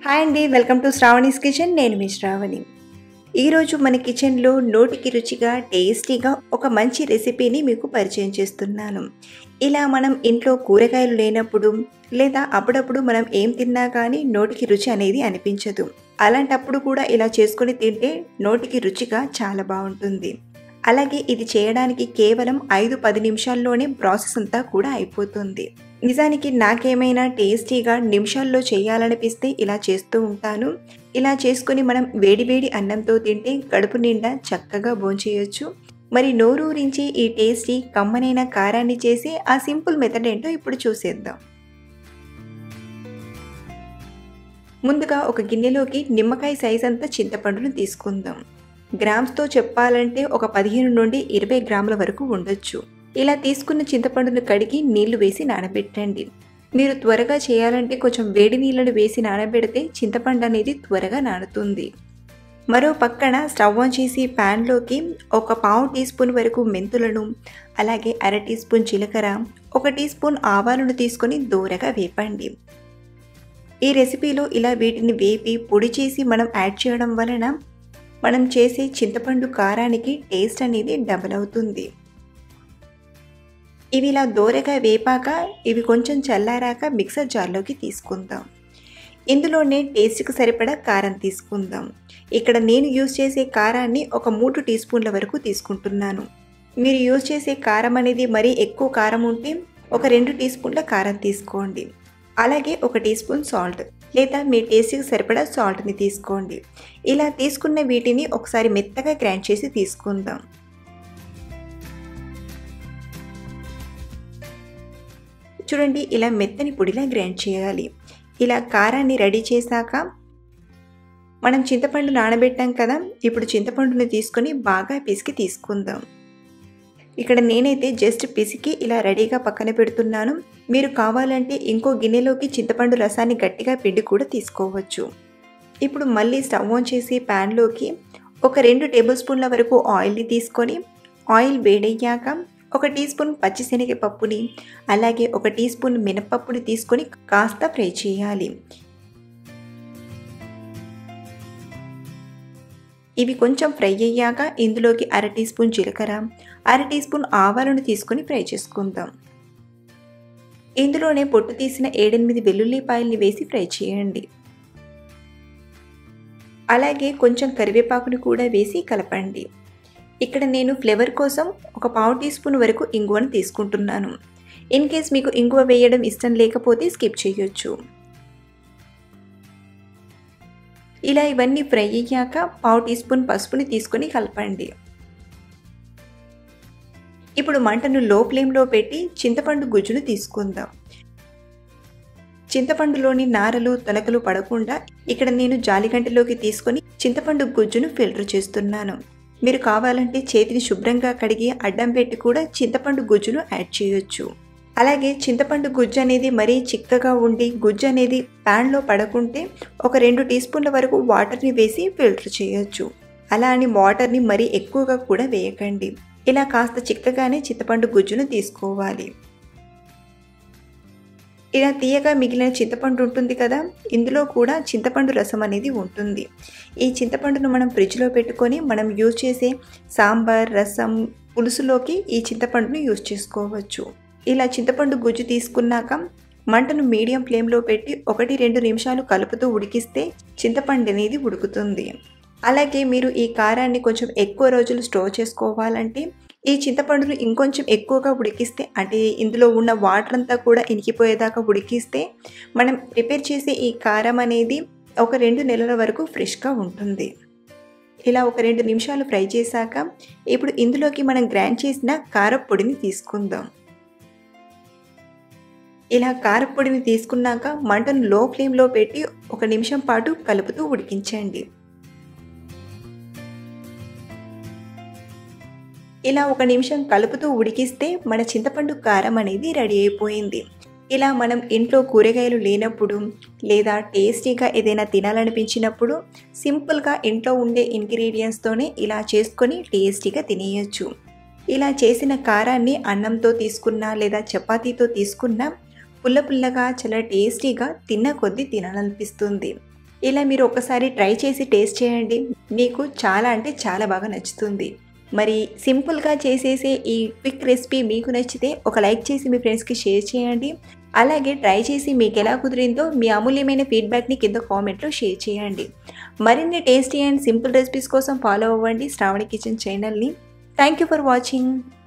hi అండి welcome to Sravani's kitchen నేను మీ శ్రావణి ఈరోజు మన కిచెన్లో నోటికి రుచిగా టేస్టీగా ఒక మంచి రెసిపీని మీకు పరిచయం చేస్తున్నాను ఇలా మనం ఇంట్లో కూరగాయలు లేనప్పుడు లేదా అప్పుడప్పుడు మనం ఏం తిన్నా కానీ నోటికి రుచి అనేది అనిపించదు అలాంటప్పుడు కూడా ఇలా చేసుకొని తింటే నోటికి రుచిగా చాలా బాగుంటుంది అలాగే ఇది చేయడానికి కేవలం ఐదు పది నిమిషాల్లోనే ప్రాసెస్ అంతా కూడా అయిపోతుంది నిజానికి నాకేమైనా టేస్టీగా నిమిషాల్లో చేయాలనిపిస్తే ఇలా చేస్తూ ఉంటాను ఇలా చేసుకొని మనం వేడివేడి అన్నంతో తింటే కడుపు నిండా చక్కగా భోంచేయొచ్చు మరి నోరూరించి ఈ టేస్టీ కమ్మనైన కారాన్ని చేసి ఆ సింపుల్ మెథడ్ ఏంటో ఇప్పుడు చూసేద్దాం ముందుగా ఒక గిన్నెలోకి నిమ్మకాయ సైజ్ అంతా చింతపండును తీసుకుందాం గ్రామ్స్తో చెప్పాలంటే ఒక పదిహేను నుండి ఇరవై గ్రాముల వరకు ఉండొచ్చు ఇలా తీసుకున్న చింతపండును కడిగి నీళ్లు వేసి నానబెట్టండి మీరు త్వరగా చేయాలంటే కొంచెం వేడి నీళ్ళను వేసి నానబెడితే చింతపండు అనేది త్వరగా నానుతుంది మరో పక్కన స్టవ్ ఆన్ చేసి ప్యాన్లోకి ఒక పావు టీ స్పూన్ వరకు మెంతులను అలాగే అర టీ స్పూన్ జీలకర్ర ఒక టీ స్పూన్ ఆవాలను తీసుకొని దూరగా వేపండి ఈ రెసిపీలో ఇలా వీటిని వేపి పొడి చేసి మనం యాడ్ చేయడం వలన మనం చేసే చింతపండు కారానికి టేస్ట్ అనేది డబల్ అవుతుంది ఇవి ఇలా దోరగా వేపాక ఇవి కొంచెం చల్లారాక మిక్సర్ జార్లోకి తీసుకుందాం ఇందులోనే టేస్ట్కి సరిపడా కారం తీసుకుందాం ఇక్కడ నేను యూజ్ చేసే కారాన్ని ఒక మూడు టీ స్పూన్ల వరకు తీసుకుంటున్నాను మీరు యూజ్ చేసే కారం అనేది మరీ ఎక్కువ కారం ఉంటే ఒక రెండు టీ స్పూన్ల కారం తీసుకోండి అలాగే ఒక టీ స్పూన్ సాల్ట్ లేదా మీ టేస్ట్కి సరిపడా సాల్ట్ని తీసుకోండి ఇలా తీసుకున్న వీటిని ఒకసారి మెత్తగా గ్రైండ్ చేసి తీసుకుందాం చూడండి ఇలా మెత్తని పొడిలా గ్రైండ్ చేయాలి ఇలా కారాన్ని రెడీ చేశాక మనం చింతపండు నానబెట్టాం కదా ఇప్పుడు చింతపండుని తీసుకొని బాగా పిసికి తీసుకుందాం ఇక్కడ నేనైతే జస్ట్ పిసికి ఇలా రెడీగా పక్కన పెడుతున్నాను మీరు కావాలంటే ఇంకో గిన్నెలోకి చింతపండు రసాన్ని గట్టిగా పిండి కూడా తీసుకోవచ్చు ఇప్పుడు మళ్ళీ స్టవ్ ఆన్ చేసి ప్యాన్లోకి ఒక రెండు టేబుల్ స్పూన్ల వరకు ఆయిల్ని తీసుకొని ఆయిల్ వేడయ్యాక ఒక టీ స్పూన్ పచ్చిశనగపప్పుని అలాగే ఒక టీ స్పూన్ మినపప్పుని తీసుకొని కాస్త ఫ్రై చేయాలి ఇవి కొంచెం ఫ్రై అయ్యాక ఇందులోకి అర టీ స్పూన్ జీలకర్ర అర టీ స్పూన్ ఆవాలను తీసుకొని ఫ్రై చేసుకుందాం ఇందులోనే పొట్టు తీసిన ఏడెనిమిది వెల్లుల్లిపాయల్ని వేసి ఫ్రై చేయండి అలాగే కొంచెం కరివేపాకుని కూడా వేసి కలపండి ఇక్కడ నేను ఫ్లేవర్ కోసం ఒక పావు టీ స్పూన్ వరకు ఇంగువను తీసుకుంటున్నాను ఇన్ కేస్ మీకు ఇంగువ వేయడం ఇష్టం లేకపోతే స్కిప్ చేయొచ్చు ఇలా ఇవన్నీ ఫ్రై అయ్యాక పావు టీ స్పూన్ పసుపుని తీసుకొని కలపండి ఇప్పుడు మంటను లో ఫ్లేమ్లో పెట్టి చింతపండు గుజ్జును తీసుకుందాం చింతపండులోని నారలు తొలకలు పడకుండా ఇక్కడ నేను జాలిగంటలోకి తీసుకొని చింతపండు గుజ్జును ఫిల్టర్ చేస్తున్నాను మీరు కావాలంటే చేతిని శుభ్రంగా కడిగి అడ్డం పెట్టి కూడా చింతపండు గుజ్జును యాడ్ చేయొచ్చు అలాగే చింతపండు గుజ్జు అనేది మరీ చిక్కగా ఉండి గుజ్జు అనేది ప్యాన్లో పడకుంటే ఒక రెండు టీ స్పూన్ల వరకు వాటర్ని వేసి ఫిల్టర్ చేయొచ్చు అలా అని వాటర్ని మరీ ఎక్కువగా కూడా వేయకండి ఇలా కాస్త చిక్కగానే చింతపండు గుజ్జును తీసుకోవాలి ఇలా తీయగా మిగిలిన చింతపండు ఉంటుంది కదా ఇందులో కూడా చింతపండు రసం అనేది ఉంటుంది ఈ చింతపండును మనం ఫ్రిడ్జ్లో పెట్టుకొని మనం యూజ్ చేసే సాంబార్ రసం పులుసులోకి ఈ చింతపండును యూజ్ చేసుకోవచ్చు ఇలా చింతపండు గుజ్జు తీసుకున్నాక మంటను మీడియం ఫ్లేమ్లో పెట్టి ఒకటి రెండు నిమిషాలు కలుపుతూ ఉడికిస్తే చింతపండు అనేది ఉడుకుతుంది అలాగే మీరు ఈ కారాన్ని కొంచెం ఎక్కువ రోజులు స్టోర్ చేసుకోవాలంటే ఈ చింతపండును ఇంకొంచెం ఎక్కువగా ఉడికిస్తే అంటే ఇందులో ఉన్న వాటర్ అంతా కూడా ఇనికిపోయేదాకా ఉడికిస్తే మనం ప్రిపేర్ చేసే ఈ కారం అనేది ఒక రెండు నెలల వరకు ఫ్రెష్గా ఉంటుంది ఇలా ఒక రెండు నిమిషాలు ఫ్రై చేశాక ఇప్పుడు ఇందులోకి మనం గ్రైండ్ చేసిన కారపొడిని తీసుకుందాం ఇలా కారపొడిని తీసుకున్నాక మంటను లో ఫ్లేమ్లో పెట్టి ఒక నిమిషం పాటు కలుపుతూ ఉడికించండి ఇలా ఒక నిమిషం కలుపుతూ ఉడికిస్తే మన చింతపండు కారం అనేది రెడీ అయిపోయింది ఇలా మనం ఇంట్లో కూరగాయలు లేనప్పుడు లేదా టేస్టీగా ఏదైనా తినాలనిపించినప్పుడు సింపుల్గా ఇంట్లో ఉండే ఇంగ్రీడియంట్స్తోనే ఇలా చేసుకొని టేస్టీగా తినేయచ్చు ఇలా చేసిన కారాన్ని అన్నంతో తీసుకున్నా లేదా చపాతీతో తీసుకున్నా పుల్ల పుల్లగా చాలా టేస్టీగా తిన్న కొద్దీ తినాలనిపిస్తుంది ఇలా మీరు ఒక్కసారి ట్రై చేసి టేస్ట్ చేయండి మీకు చాలా అంటే చాలా బాగా నచ్చుతుంది మరి సింపుల్గా చేసేసే ఈ క్విక్ రెసిపీ మీకు నచ్చితే ఒక లైక్ చేసి మీ ఫ్రెండ్స్కి షేర్ చేయండి అలాగే ట్రై చేసి మీకు ఎలా కుదిరిందో మీ అమూల్యమైన ఫీడ్బ్యాక్ని కింద కామెంట్లో షేర్ చేయండి మరిన్ని టేస్టీ అండ్ సింపుల్ రెసిపీస్ కోసం ఫాలో అవ్వండి శ్రావణి కిచెన్ ఛానల్ని థ్యాంక్ యూ ఫర్ వాచింగ్